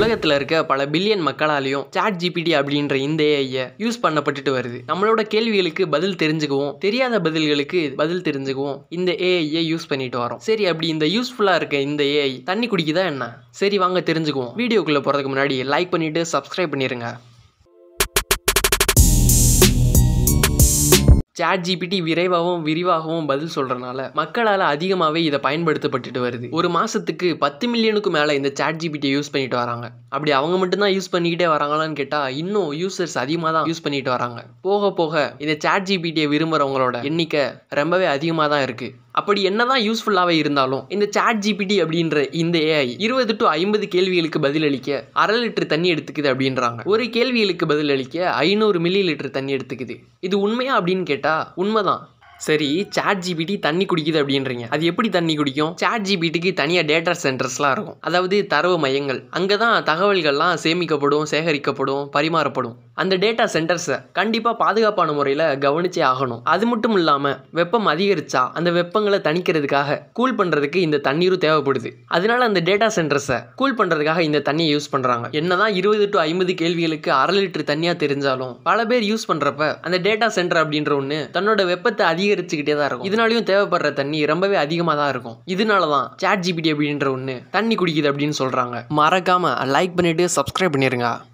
உலகத்தில் இருக்க பல பில்லியன் மக்களாலையும் சாட் ஜிபிடி அப்படின்ற இந்த ஏஐயை யூஸ் பண்ணப்பட்டுட்டு வருது நம்மளோட கேள்விகளுக்கு பதில் தெரிஞ்சுக்குவோம் தெரியாத பதில்களுக்கு பதில் தெரிஞ்சுக்குவோம் இந்த ஏஐயை யூஸ் பண்ணிட்டு வரோம் சரி அப்படி இந்த யூஸ்ஃபுல்லாக இருக்க இந்த ஏஐ தண்ணி குடிக்குதா என்ன சரி வாங்க தெரிஞ்சுக்குவோம் வீடியோக்குள்ளே போகிறதுக்கு முன்னாடி லைக் பண்ணிட்டு சப்ஸ்கிரைப் பண்ணிடுங்க சாட் ஜிபிடி விரைவாகவும் விரிவாகவும் பதில் சொல்கிறனால மக்களால் அதிகமாகவே இதை பயன்படுத்தப்பட்டுட்டு வருது ஒரு மாதத்துக்கு பத்து மில்லியனுக்கு மேலே இந்த சாட் ஜிபிடியை யூஸ் பண்ணிட்டு வராங்க அப்படி அவங்க மட்டும்தான் யூஸ் பண்ணிக்கிட்டே வராங்களான்னு கேட்டால் இன்னும் யூசர்ஸ் அதிகமாக தான் யூஸ் பண்ணிட்டு வராங்க போக போக இந்த சாட் ஜிபிடியை விரும்புகிறவங்களோட எண்ணிக்கை ரொம்பவே அதிகமாக தான் இருக்குது அப்படி என்னதான் யூஸ்ஃபுல்லாகவே இருந்தாலும் இந்த சாட் ஜிபிடி அப்படின்ற இந்த ஏஐ இருபது டு ஐம்பது கேள்விகளுக்கு பதிலளிக்க அரை லிட்டர் தண்ணி எடுத்துக்குது அப்படின்றாங்க ஒரு கேள்விகளுக்கு பதிலளிக்க ஐநூறு மில்லி லிட்டர் தண்ணி எடுத்துக்குது இது உண்மையா அப்படின்னு கேட்டால் உண்மைதான் சரி சாட் ஜிபிடி தண்ணி குடிக்குது அப்படின்றீங்க அது எப்படி தண்ணி குடிக்கும் சாட் ஜிபிடிக்கு தனியாக டேட்டா சென்டர்ஸ்லாம் இருக்கும் அதாவது தரவு மையங்கள் அங்கே தான் தகவல்கள்லாம் சேமிக்கப்படும் சேகரிக்கப்படும் பரிமாறப்படும் அந்த டேட்டா சென்டர்ஸை கண்டிப்பாக பாதுகாப்பான முறையில் கவனிச்சே ஆகணும் அது மட்டும் இல்லாமல் வெப்பம் அதிகரிச்சா அந்த வெப்பங்களை தணிக்கிறதுக்காக கூல் பண்ணுறதுக்கு இந்த தண்ணீரும் தேவைப்படுது அதனால அந்த டேட்டா சென்டர்ஸை கூல் பண்ணுறதுக்காக இந்த தண்ணியை யூஸ் பண்ணுறாங்க என்னதான் இருபது டு ஐம்பது கேள்விகளுக்கு அரை லிட்டர் தண்ணியாக தெரிஞ்சாலும் பல பேர் யூஸ் பண்ணுறப்ப அந்த டேட்டா சென்டர் அப்படின்ற ஒன்று தன்னோட வெப்பத்தை அதிகரிச்சுக்கிட்டே தான் இருக்கும் இதனாலையும் தேவைப்படுற தண்ணி ரொம்பவே அதிகமாக தான் இருக்கும் இதனால தான் சாட் ஜிபிடி அப்படின்ற ஒன்று தண்ணி குடிக்குது அப்படின்னு சொல்கிறாங்க மறக்காமல் லைக் பண்ணிவிட்டு சப்ஸ்கிரைப் பண்ணிடுங்க